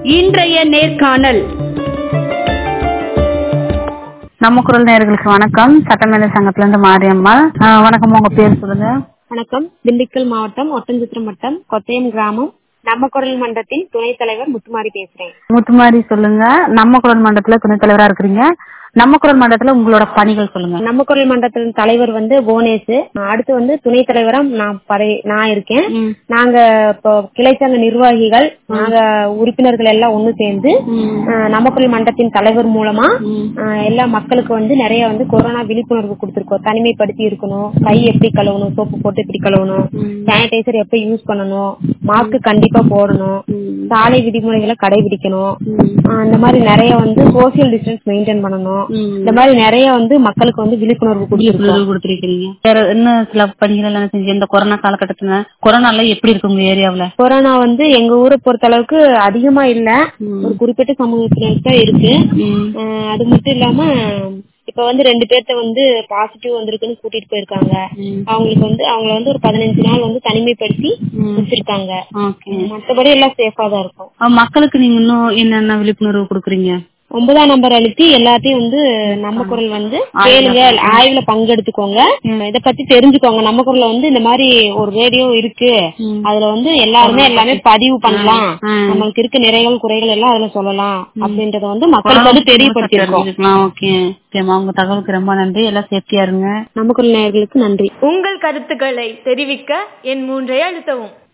இன்றைய நேர்காணல் நம்ம குரல் நேயர்களுக்கு வணக்கம் சட்டமேதை சங்கத்துல இருந்து மாரியம்மாள் ஆஹ் வணக்கம் உங்க பேர் சொல்லுங்க வணக்கம் திண்டுக்கல் மாவட்டம் ஒட்டஞ்சித்திரம் வட்டம் கொத்தயம் கிராமம் நம்ம குரல் மன்றத்தின் துணைத் தலைவர் முத்துமாரி பேசுறேன் முத்துமாரி சொல்லுங்க நம்ம குரல் மண்டலத்துல துணைத் தலைவரா இருக்கிறீங்க நம்ம குரல் மண்டலத்துல உங்களோட பணிகள் சொல்லுங்க நம்ம குரல் மன்றத்தின் தலைவர் வந்து புவனேஷ் அடுத்து வந்து துணைத் தலைவரா நான் பதவி நான் இருக்கேன் நாங்க இப்போ கிளைச்சங்க நிர்வாகிகள் நாங்க உறுப்பினர்கள் எல்லாம் ஒண்ணு சேர்ந்து அஹ், நம்ம குரல் மன்றத்தின் தலைவர் மூலமா அஹ், எல்லா மக்களுக்கு வந்து நிறைய வந்து கொரோனா விழிப்புணர்வு கொடுத்திருக்கோம் தனிமைப்படுத்தி இருக்கணும் கை எப்படி கழுவணும் சோப்பு போட்டு எப்படி கழுவணும் சானிடைசர் எப்ப யூஸ் பண்ணணும் மாஸ்க் கண்டிப்பா போடணும் சாலை விதிமுறைகளை கடைபிடிக்கணும் அஹ், இந்த மாதிரி நிறைய வந்து சோசியல் டிஸ்டன்ஸ் மெயின்டைன் பண்ணணும் இந்த மாதிரி நிறைய வந்து மக்களுக்கு வந்து விழிப்புணர்வு கொடுத்திருக்கோம் விழிப்புணர்வு கொடுத்திருக்கீங்க வேற இன்னும் சில பணிகள் எல்லாம் செஞ்சு இந்த கொரோனா காலகட்டத்துல கொரோனால எப்படி இருக்கு உங்க ஏரியாவுல கொரோனா வந்து எங்க ஊரை பொறுத்த அளவுக்கு அதிகமா இல்ல ஒரு குறிப்பிட்ட சமூகத்தினர் தான் இருக்கு அஹ் அது மட்டும் இல்லாம இப்ப வந்து ரெண்டு பேர்த்த வந்து பாசிட்டிவ் வந்திருக்குன்னு கூட்டிட்டு போயிருக்காங்க அவங்களுக்கு வந்து அவங்கள வந்து ஒரு பதினஞ்சு நாள் வந்து தனிமைப்படுத்தி வச்சிருக்காங்க ஓகே மத்தபடி எல்லாம் சேஃபா தான் இருக்கும் மக்களுக்கு நீங்க இன்னும் என்னென்ன விழிப்புணர்வு கொடுக்குறீங்க ஒன்பதாம் நம்பர் அழுத்தி எல்லாத்தையும் வந்து நம்ம குரல் வந்து கேளுங்க ஆய்வுல பங்கெடுத்துக்கோங்க இத பத்தி தெரிஞ்சுக்கோங்க நம்ம குரல்ல வந்து இந்த மாதிரி ஒரு ரேடியோ இருக்கு அதுல வந்து எல்லாருமே எல்லாமே பதிவு பண்ணலாம் நம்மளுக்கு இருக்க நிறைகள் குறைகள் எல்லாம் அதுல சொல்லலாம் அப்படின்றத வந்து மக்களுக்கு வந்து தெரியப்படுத்திருக்கோம் தெரிஞ்சுக்கலாம் ஓகே ஓகேம்மா உங்க தகவலுக்கு ரொம்ப நன்றி எல்லாம் சேஃப்டியா இருங்க நம்ம குரல் நேயர்களுக்கு நன்றி உங்கள் கருத்துக்களை தெரிவிக்க என் மூன்றை அழுத்தவும்